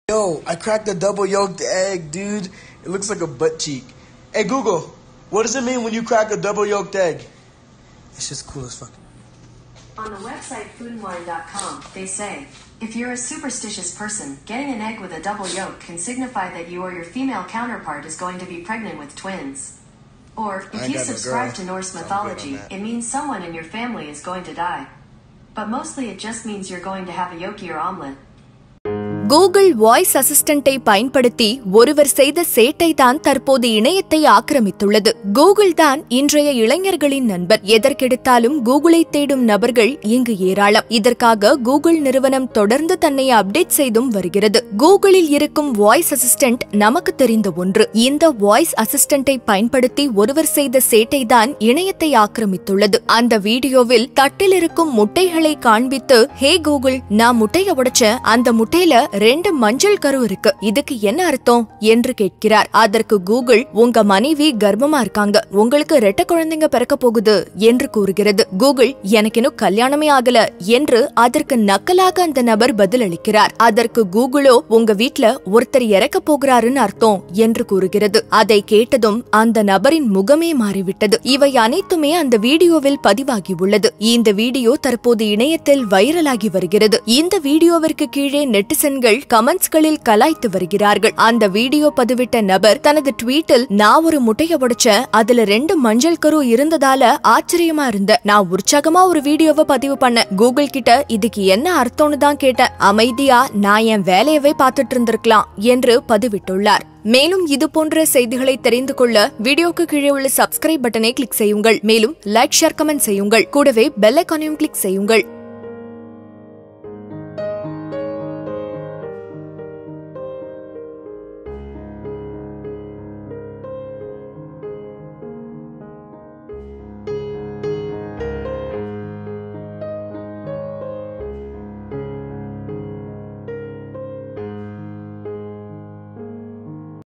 Yo, I cracked a double yolked egg, dude. It looks like a butt cheek. Hey, Google, what does it mean when you crack a double yolked egg? It's just cool as fuck. On the website foodandwine.com, they say, if you're a superstitious person, getting an egg with a double yolk can signify that you or your female counterpart is going to be pregnant with twins. Or, I if ain't you got no subscribe girl, to Norse so I'm good on mythology, that. it means someone in your family is going to die. But mostly it just means you're going to have a yolkier omelet. Google voice அசிஸ்டண்டை பயன்படுத்தி ஒருவர் செய்த சேட்டை தான் தற்போது இணையத்தை ஆக்கிரமித்துள்ளது Google தான் இன்றைய இளைஞர்களின் நண்பர் எதற்கெடுத்தாலும் கூகுளை தேடும் நபர்கள் இங்கு ஏராளம் இதற்காக கூகுள் நிறுவனம் தொடர்ந்து தன்னை அப்டேட் செய்தும் வருகிறது கூகுளில் இருக்கும் வாய்ஸ் அசிஸ்டன்ட் நமக்கு தெரிந்த ஒன்று இந்த வாய்ஸ் அசிஸ்டண்டை பயன்படுத்தி ஒருவர் செய்த சேட்டை தான் இணையத்தை ஆக்கிரமித்துள்ளது அந்த வீடியோவில் தட்டில் இருக்கும் முட்டைகளை காண்பித்து ஹே கூகுள் நான் முட்டைய உடைச்சேன் அந்த முட்டையில ரெண்டு மஞ்சள் கரு இருக்கு இதுக்கு என்ன அர்த்தம் என்று கேட்கிறார் அதற்கு கூகுள் உங்க மனைவி கர்ப்பமா இருக்காங்க உங்களுக்கு ரெட்ட குழந்தைங்க பிறக்க போகுது என்று கூறுகிறது கூகுள் எனக்கு இன்னும் கல்யாணமே ஆகல என்று அதற்கு நக்கலாக அந்த நபர் பதிலளிக்கிறார் அதற்கு கூகுளோ உங்க வீட்ல ஒருத்தர் இறக்க போகிறாருன்னு அர்த்தம் என்று கூறுகிறது அதை கேட்டதும் அந்த நபரின் முகமே மாறிவிட்டது இவை அனைத்துமே அந்த வீடியோவில் பதிவாகியுள்ளது இந்த வீடியோ தற்போது இணையத்தில் வைரலாகி வருகிறது இந்த வீடியோவிற்கு கீழே நெட்டிசன்கள் கமெண்ட்ஸ்களில் கலாய்த்து வருகிறார்கள் அந்த வீடியோ பதிவிட்ட நபர் தனது ட்வீட்டில் நான் ஒரு முட்டைய உடைச்சேன் அதுல ரெண்டு மஞ்சள் கரு இருந்ததால ஆச்சரியமா இருந்த நான் உற்சாகமா ஒரு வீடியோவை பதிவு பண்ணேன் கூகுள் கிட்ட இதுக்கு என்ன அர்த்தம்னு தான் கேட்டேன் அமைதியா நான் என் வேலையவே பார்த்துட்டு இருந்திருக்கலாம் என்று பதிவிட்டுள்ளார் மேலும் இது போன்ற செய்திகளை தெரிந்து கொள்ள வீடியோக்கு கீழே உள்ள சப்ஸ்கிரைப் பட்டனை கிளிக் செய்யுங்கள் மேலும் லைக் ஷேர் கமெண்ட் செய்யுங்கள் கூடவே பெல் ஐக்கானையும் கிளிக் செய்யுங்கள்